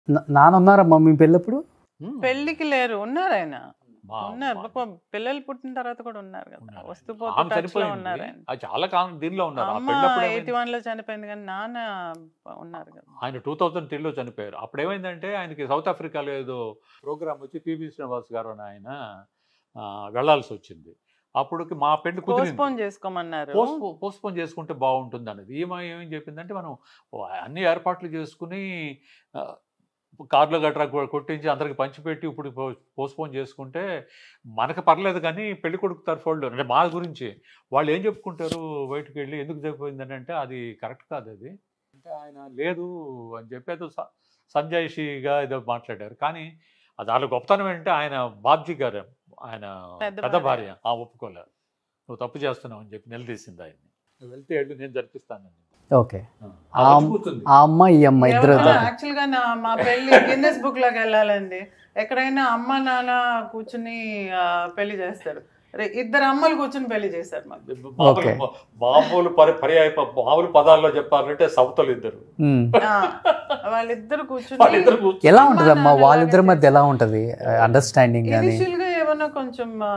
నా- నాన్న ఉన్నారా మమ్మీ పెళ్ళప్పుడు ఉమ్. పెళ్లికి లేరు ఉన్నారు ఆయన మా- ఉన్నారు మా- పాపం పిల్లలు పుట్టిన తర్వాత కూడా ఉన్నారు కదా ఉన్నారు. వస్తూ ఆమె పోతూ టచ్ లో చనిపోయింది. ఉన్నారు ఆయన అది చాలా కాలం దీనిలో ఉన్నారు ఆ అమ్మ పెళ్ళప్పుడు ఎయిటీ ఏమైంది? వన్ లో చనిపోయింది కానీ నాన్న ఉన్నారు కదా ఆయన టూ థౌజండ్ త్రీలో చనిపోయారు అప్పుడు ఏమైందంటే ఆయనకి సౌత్ ఆఫ్రికాలో ఏదో ప్రోగ్రామ్ వచ్చి పిబి శ్రీనివాస్ గారు అని ఆయన ఆ, వెళ్ళాల్సి వచ్చింది అప్పుడు మా పెళ్లి కుదిరింది పోస్ట్పోన్ చేసుకోమన్నారు పోస్ట్పోన్ చేసుకుంటే బాగుంటుంది అనేది ఈమె ఏం చెప్పిందంటే మనం ఓ అన్ని ఏర్పాట్లు చేసుకుని ఆ, కార్లో గట్రా కొ- కొట్టించి అందరికి పంచిపెట్టి ఇప్పుడు పోస్ట్పోన్ చేసుకుంటే మనకు పర్లేదు కానీ పెళ్లి కొడుకు తరఫు వాళ్ళు అంటే మా గురించి వాళ్ళు ఏం చెప్పుకుంటారు బయటకు వెళ్ళి ఎందుకు చెప్పిపోయిందని అంటే అది కరెక్ట్ కాదు అది అంటే ఆయన లేదు అని చెప్పి ఏదో స- సంజాయిషిగా ఏదో మాట్లాడారు కానీ అది వాళ్ళ గొప్పతనం ఏంటంటే ఆయన బాబ్జీ గారు ఆయన పెద్ద పెద్ద భార్య. భార్య ఆ ఒప్పుకోలేదు నువ్వు తప్పు చేస్తున్నావు అని చెప్పి నిలదీసింది ఆయన్ని నువ్వు వెళ్తే వెళ్ళు నేను జరిపిస్తానని ఓకే ఆ, ఆ వచ్చి అమ్- కూర్చుంది. ఆ అమ్మ ఈ అమ్మ ఇద్దరు యాక్చువల్ గా నా మా పెళ్లి గిన్నెస్ బుక్ లోకి వెళ్ళాలండి ఎక్కడైనా అమ్మ నాన్న కూర్చుని ఆ, పెళ్లి చేస్తారు రే- ఇద్దరు అమ్మలు కూర్చుని పెళ్లి చేశారు మాకు మామూలు ఓకే. మామూలు పరి పర్యాయ ప- మామూలు పదాల్లో చెప్పాలంటే సవతలు ఇద్దరు ఉమ్. ఆ, వాళ్ళిద్దరు కూర్చుని వాళ్ళిద్దరు కూర్చు- ఎలా ఉంటది అమ్మా నాన్న వాళ్ళిద్దరి లాగా మధ్య ఎలా ఉంటది అండర్స్టాండింగ్ కానీ ఇనిషియల్ గా ఏమన్నా కొంచెం ఆ,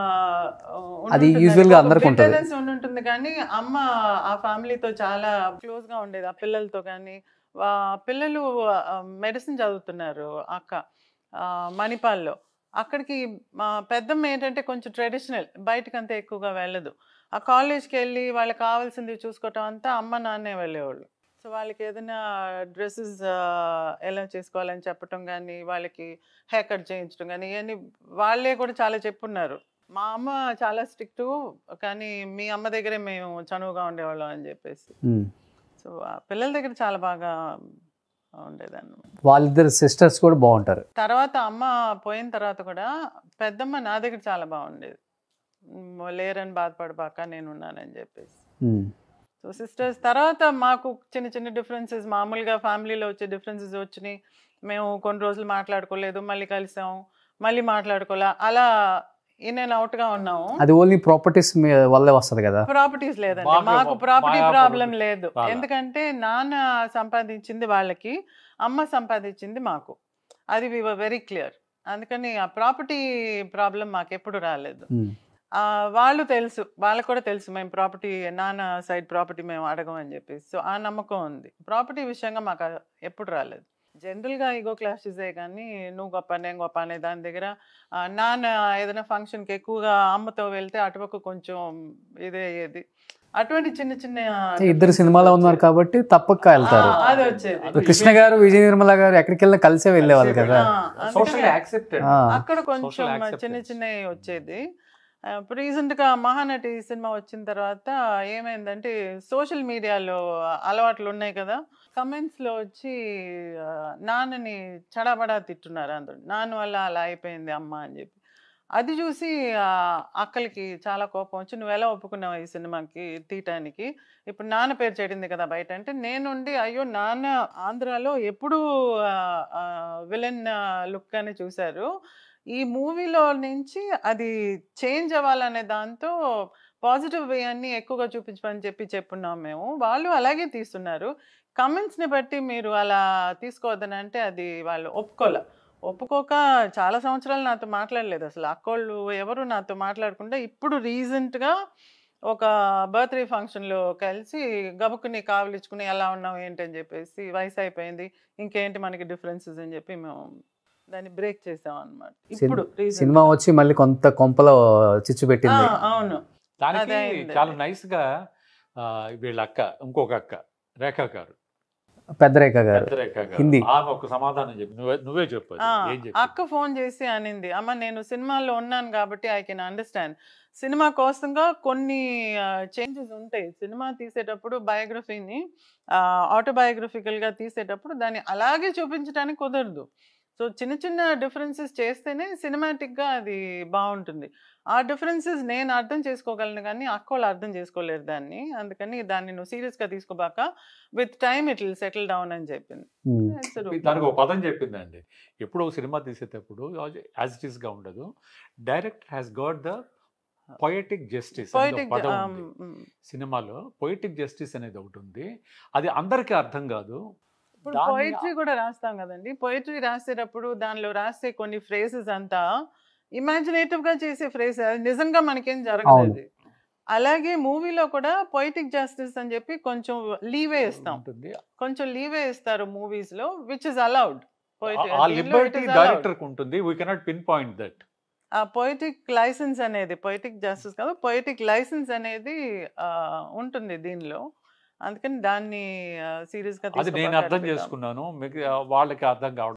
అది ఉండుంటుంది. usual గా ఒక అందరికి ఉంటది. bitterness ఉండుంటుంది కానీ అమ్మ ఆ ఫ్యామిలీతో చాలా క్లోజ్ గా ఉండేది ఆ పిల్లలతో కానీ వా- పిల్లలు మెడిసిన్ చదువుతున్నారు అక్క ఆ, మణిపాల్లో అక్కడికి మా పెద్దమ్మ ఏంటంటే కొంచెం ట్రెడిషనల్ బయటకు అంతా ఎక్కువగా వెళ్ళదు ఆ కాలేజ్కి వెళ్ళి వాళ్ళకి కావాల్సింది చూసుకోవటం అంతా అమ్మ నాన్నే వెళ్ళేవాళ్ళు సో వాళ్ళకి ఏదైనా డ్రెస్సెస్ ఎలా చేసుకోవాలని చెప్పటం కానీ వాళ్ళకి హెయిర్ కట్ చేయించడం కానీ ఇవన్నీ వాళ్ళే కూడా చాలా చెప్పున్నారు మా అమ్మ చాలా స్ట్రిక్ట్ కానీ మీ అమ్మ దగ్గరే మేము చనువుగా ఉండేవాళ్ళం అని చెప్పేసి ఉమ్. సో ఆ పిల్లల దగ్గర చాలా బాగా ఉండేదాన్ని వాళ్ళిద్దరు సిస్టర్స్ కూడా బాగుంటారు తర్వాత అమ్మ పోయిన తర్వాత కూడా పెద్దమ్మ నా దగ్గర చాలా బాగుండేది మ్, లేరని బాధపడబాక నేను ఉన్నానని చెప్పేసి ఉమ్. సో సిస్టర్స్ తర్వాత మాకు చిన్న చిన్న డిఫరెన్సెస్ మామూలుగా ఫ్యామిలీలో వచ్చే డిఫరెన్సెస్ వచ్చినాయి మేము కొన్ని రోజులు మాట్లాడుకోలేదు మళ్ళీ కలిసాం మళ్ళీ మాట్లాడుకోలే అలా ఇన్ అండ్ అవుట్ గా ఉన్నాము అది ఓన్లీ ప్రాపర్టీస్ వల్లే వస్తది కదా ప్రాపర్టీస్ లేదండి మాకు- మాకు ప్రాపర్టీ మా ప్రాబ్లం property లేదు చాలా. ఎందుకంటే నాన్న సంపాదించింది వాళ్ళకి అమ్మ సంపాదించింది మాకు అది వి వెరీ క్లియర్ అందుకని ఆ ప్రాపర్టీ ప్రాబ్లం మాకు ఎప్పుడు రాలేదు ఉమ్. ఆ, వాళ్ళు తెలుసు వాళ్ళకు కూడా తెలుసు మేము ప్రాపర్టీ నాన్న సైడ్ ప్రాపర్టీ మేము అడగమని చెప్పేసి సో ఆ నమ్మకం ఉంది ప్రాపర్టీ విషయంగా మాకు ఆ- ఎప్పుడు రాలేదు జనరల్గా ఈగో క్లాషెసే కానీ నువ్వు గొప్ప నేను గొప్ప అనే దాని దగ్గర ఆ, నాన్న ఏదైనా ఫంక్షన్కి ఎక్కువగా అమ్మతో వెళ్తే అటుపక్క కొంచెం ఇదే అయ్యేది అటువంటి చిన్న చిన్న ఇద్దరు సినిమాలో ఉన్నారు కాబట్టి తప్పక వెళ్తారు ఆ, అది వచ్చేది అది కృష్ణ గారు విజయ నిర్మల గారు ఎక్కడికి వెళ్ళినా కలిసే వెళ్ళేవాళ్ళు కదా ఆ, అందుకనే- సోషల్ యాక్సెప్టెడ్ ఆ. అక్కడ కొంచెం Social చిన్న acceptance. చిన్నవి వచ్చేది ఆ, ఇప్పుడు రీసెంట్గా మహానటి సినిమా వచ్చిన తర్వాత ఏమైందంటే సోషల్ మీడియాలో అలవాట్లు ఉన్నాయి కదా కమెంట్స్లో వచ్చి ఆ, నాన్నని చడాబడా తిట్టున్నారు అందరు నాన్న వల్ల అలా అయిపోయింది అమ్మ అని చెప్పి అది చూసి ఆ, అక్కలకి చాలా కోపం వచ్చి నువ్వు ఎలా ఒప్పుకున్నావు ఈ సినిమాకి తీయటానికి ఇప్పుడు నాన్న పేరు చెడింది కదా బయట అంటే నేనుండి అయ్యో నాన్న ఆంధ్రాలో ఎప్పుడు విలన్ లుక్ అని చూశారు ఈ మూవీలో నుంచి అది చేంజ్ అవ్వాలనే దాంతో పాజిటివ్ వే అన్ని ఎక్కువగా చూపించమని చెప్పి చెప్పున్నాం మేము వాళ్ళు అలాగే తీస్తున్నారు కమెంట్స్ని బట్టి మీరు అలా తీసుకోవద్దని అంటే అది వాళ్ళు ఒప్పుకోలే ఒప్పుకోక చాలా సంవత్సరాలు నాతో మాట్లాడలేదు అసలు అక్కోళ్ళు ఎవరు నాతో మాట్లాడకుండా ఇప్పుడు రీసెంట్గా ఒక బర్త్డే ఫంక్షన్లో కలిసి గబుక్కుని కావలించుకుని ఎలా ఉన్నావు ఏంటని చెప్పేసి వయసు అయిపోయింది ఇంకేంటి మనకి డిఫరెన్సెస్ అని చెప్పి మేము దాన్ని బ్రేక్ చేసాం అనమాట ఇప్పుడు recent సినిమా గా. వచ్చి మళ్ళీ కొంత కొంపలో చిచ్చు ఆ, పెట్టింది అవును దానికి అదే అయింది. చాలా నైస్ గా ఆ, వీళ్ళ అక్క ఇంకొక అక్క రేఖా గారు పెద్ద రేఖ గారు పెద్ద రేఖా గారు హిందీ. ఆమె ఒక సమాధానం చెప్పి నువ్వే నువ్వే చెప్పు అది. ఆ, ఏం చెప్పి అక్క ఫోన్ చేసి అనింది అమ్మ నేను సినిమాలో ఉన్నాను కాబట్టి ఐ కెన్ అండర్స్టాండ్ సినిమా కోసంగా కొన్ని చేంజెస్ ఉంటాయి సినిమా తీసేటప్పుడు బయోగ్రఫీని ఆటోబయోగ్రఫికల్గా తీసేటప్పుడు దాన్ని అలాగే చూపించడానికి కుదరదు సో చిన్న చిన్న డిఫరెన్సెస్ చేస్తేనే సినిమాటిక్గా అది బాగుంటుంది ఆ డిఫరెన్సెస్ నేను అర్థం చేసుకోగలను కానీ అక్క వాళ్ళు అర్థం చేసుకోలేరు దాన్ని అందుకని దాన్ని నువ్వు సీరియస్గా తీసుకోబాక with time it will settle down అని చెప్పింది ఉమ్. That's a దానికి ఒక పదం చెప్పిందండి ఎప్పుడు ఒక సినిమా తీసేటప్పుడు యాజ్ ఇట్ ఈస్ గా ఉండదు direct has got the poetic justice Poetic, పదం um, ఉంది mm, సినిమాలో పొయిటిక్ జస్టిస్ అనేది ఒకటి ఉంది అది అందరికీ అర్థం కాదు ఇప్పుడు దాన్ని- పోయిటరీ కూడా రాస్తాం కదండి పోయిటరీ రాసేటప్పుడు దానిలో రాసే కొన్ని ఫ్రేజెస్ అంతా ఇమాజినేటివ్ గా చేసే ఫ్రేజ్ నిజంగా మనకేం జరగలేదు అలాగే మూవీలో కూడా పొయిటిక్ జస్టిస్ అని చెప్పి కొంచెం లీవే ఇస్తాం ఉంటుంది కొంచెం లీవే ఇస్తారు మూవీస్ లో విచ్ ఇస్ అలౌడ్ ఆ లిబర్టీ డైరెక్టర్ కు ఉంటుంది we cannot pinpoint that ఆ పొయిటిక్ లైసెన్స్ అనేది పొయిటిక్ జస్టిస్ కాదు పొయిటిక్ లైసెన్స్ అనేది ఆ, ఉంటుంది దీనిలో అందుకని దాన్ని సీరియస్ గా అది నేను తీసుకోబాక అర్థం అనిపిద్దాం. చేసుకున్నాను మీకు వాళ్ళకి అర్థం కావడం